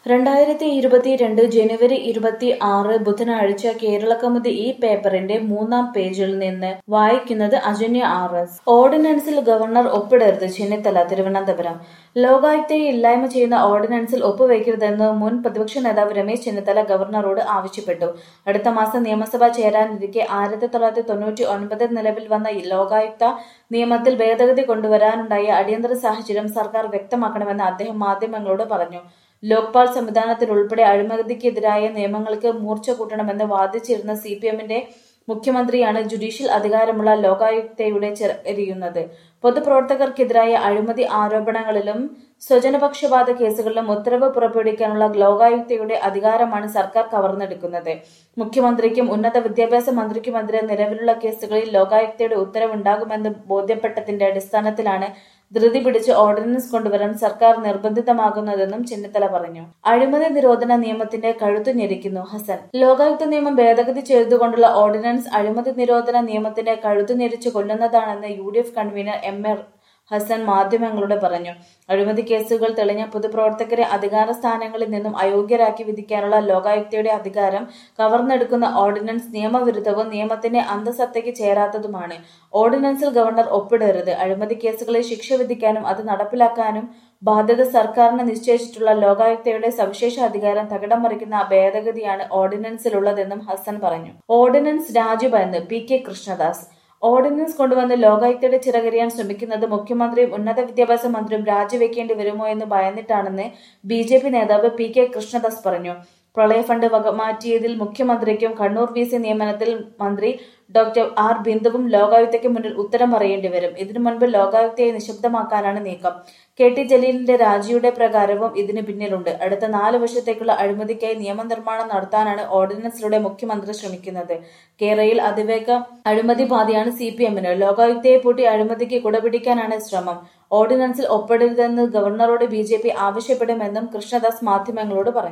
രണ്ടായിരത്തി ഇരുപത്തിരണ്ട് ജനുവരി ഇരുപത്തി ആറ് ബുധനാഴ്ച കേരളകൗമുദി ഈ പേപ്പറിന്റെ മൂന്നാം പേജിൽ നിന്ന് വായിക്കുന്നത് അജന്യ ആർ എസ് ഓർഡിനൻസിൽ ഗവർണർ ഒപ്പിടരുത് ചെന്നിത്തല തിരുവനന്തപുരം ലോകായുക്തയെ ഇല്ലായ്മ ചെയ്യുന്ന ഓർഡിനൻസിൽ ഒപ്പുവയ്ക്കരുതെന്ന് മുൻ പ്രതിപക്ഷ നേതാവ് രമേശ് ചെന്നിത്തല ഗവർണറോട് ആവശ്യപ്പെട്ടു അടുത്ത മാസം നിയമസഭ ചേരാനിരിക്കെ ആയിരത്തി തൊള്ളായിരത്തി തൊണ്ണൂറ്റി ഒൻപതിൽ നിലവിൽ വന്ന ഈ ലോകായുക്ത നിയമത്തിൽ ഭേദഗതി കൊണ്ടുവരാനുണ്ടായ അടിയന്തര സാഹചര്യം സർക്കാർ വ്യക്തമാക്കണമെന്ന് അദ്ദേഹം മാധ്യമങ്ങളോട് പറഞ്ഞു ലോക്പാൽ സംവിധാനത്തിൽ ഉൾപ്പെടെ അഴിമതിക്കെതിരായ നിയമങ്ങൾക്ക് മൂർച്ച കൂട്ടണമെന്ന് വാദിച്ചിരുന്ന സി പി എമ്മിന്റെ മുഖ്യമന്ത്രിയാണ് ജുഡീഷ്യൽ അധികാരമുള്ള ലോകായുക്തയുടെ ചെറിയുന്നത് പൊതുപ്രവർത്തകർക്കെതിരായ അഴിമതി ആരോപണങ്ങളിലും സ്വജനപക്ഷപാത കേസുകളിലും ഉത്തരവ് പുറപ്പെടുവിക്കാനുള്ള ലോകായുക്തയുടെ അധികാരമാണ് സർക്കാർ കവർന്നെടുക്കുന്നത് മുഖ്യമന്ത്രിക്കും ഉന്നത വിദ്യാഭ്യാസ മന്ത്രിക്കുമെതിരെ നിലവിലുള്ള കേസുകളിൽ ലോകായുക്തയുടെ ഉത്തരവുണ്ടാകുമെന്ന് ബോധ്യപ്പെട്ടതിന്റെ അടിസ്ഥാനത്തിലാണ് ധൃതി പിടിച്ച് ഓർഡിനൻസ് കൊണ്ടുവരാൻ സർക്കാർ നിർബന്ധിതമാകുന്നതെന്നും ചെന്നിത്തല പറഞ്ഞു അഴിമതി നിരോധന നിയമത്തിന്റെ കഴുത്തു ഞെരിക്കുന്നു ഹസൻ ലോകായുക്ത നിയമം ഭേദഗതി ചെയ്തുകൊണ്ടുള്ള ഓർഡിനൻസ് അഴിമതി നിരോധന നിയമത്തിന്റെ കഴുത്തു ഞെരിച്ചു കൊല്ലുന്നതാണെന്ന് U D F convener M A Hassan മാധ്യമങ്ങളോട് പറഞ്ഞു അഴിമതി കേസുകൾ തെളിഞ്ഞ പൊതുപ്രവർത്തകരെ അധികാര സ്ഥാനങ്ങളിൽ നിന്നും അയോഗ്യരാക്കി വിധിക്കാനുള്ള ലോകായുക്തയുടെ അധികാരം കവർന്നെടുക്കുന്ന ഓർഡിനൻസ് നിയമവിരുദ്ധവും നിയമത്തിന്റെ അന്തസത്തയ്ക്ക് ചേരാത്തതുമാണ് ഓർഡിനൻസിൽ ഗവർണർ ഒപ്പിടരുത് അഴിമതി കേസുകളിൽ ശിക്ഷ വിധിക്കാനും അത് നടപ്പിലാക്കാനും ബാധ്യത സർക്കാരിന് നിശ്ചയിച്ചിട്ടുള്ള ലോകായുക്തയുടെ സവിശേഷ അധികാരം തകിടം മറിക്കുന്ന ഭേദഗതിയാണ് ഓർഡിനൻസിലുള്ളതെന്നും ഹസൻ പറഞ്ഞു ഓർഡിനൻസ് രാജുഭയന്ന് പി കെ കൃഷ്ണദാസ് ഓർഡിനൻസ് കൊണ്ടുവന്ന് ലോകായുക്തയുടെ ചിറകരിയാൻ ശ്രമിക്കുന്നത് മുഖ്യമന്ത്രിയും ഉന്നത വിദ്യാഭ്യാസ മന്ത്രിയും രാജിവെക്കേണ്ടി വരുമോ എന്ന് ഭയന്നിട്ടാണെന്ന് ബി ജെ പി നേതാവ് പി കെ കൃഷ്ണദാസ് പറഞ്ഞു പ്രളയ ഫണ്ട് വകമാറ്റിയതിൽ മുഖ്യമന്ത്രിക്കും കണ്ണൂർ വി സി നിയമനത്തിൽ മന്ത്രി ഡോക്ടർ ആർ ബിന്ദുവും ലോകായുക്തയ്ക്ക് മുന്നിൽ ഉത്തരം പറയേണ്ടി വരും ഇതിനു മുൻപ് ലോകായുക്തയെ നിശബ്ദമാക്കാനാണ് നീക്കം കെ ടി ജലീലിന്റെ രാജിയുടെ പ്രകാരവും ഇതിന് പിന്നിലുണ്ട് അടുത്ത നാല് വർഷത്തേക്കുള്ള അഴിമതിക്കായി നിയമനിർമ്മാണം നടത്താനാണ് ഓർഡിനൻസിലൂടെ മുഖ്യമന്ത്രി ശ്രമിക്കുന്നത് കേരളയിൽ അതിവേഗ അഴിമതി പാതയാണ് സി പി എമ്മിന് ലോകായുക്തയെ പൂട്ടി അഴിമതിക്ക് കുടപിടിക്കാനാണ് ശ്രമം ഓർഡിനൻസിൽ ഒപ്പിടരുതെന്ന് ഗവർണറോട് ബി ജെ പി ആവശ്യപ്പെടുമെന്നും കൃഷ്ണദാസ് മാധ്യമങ്ങളോട് പറഞ്ഞു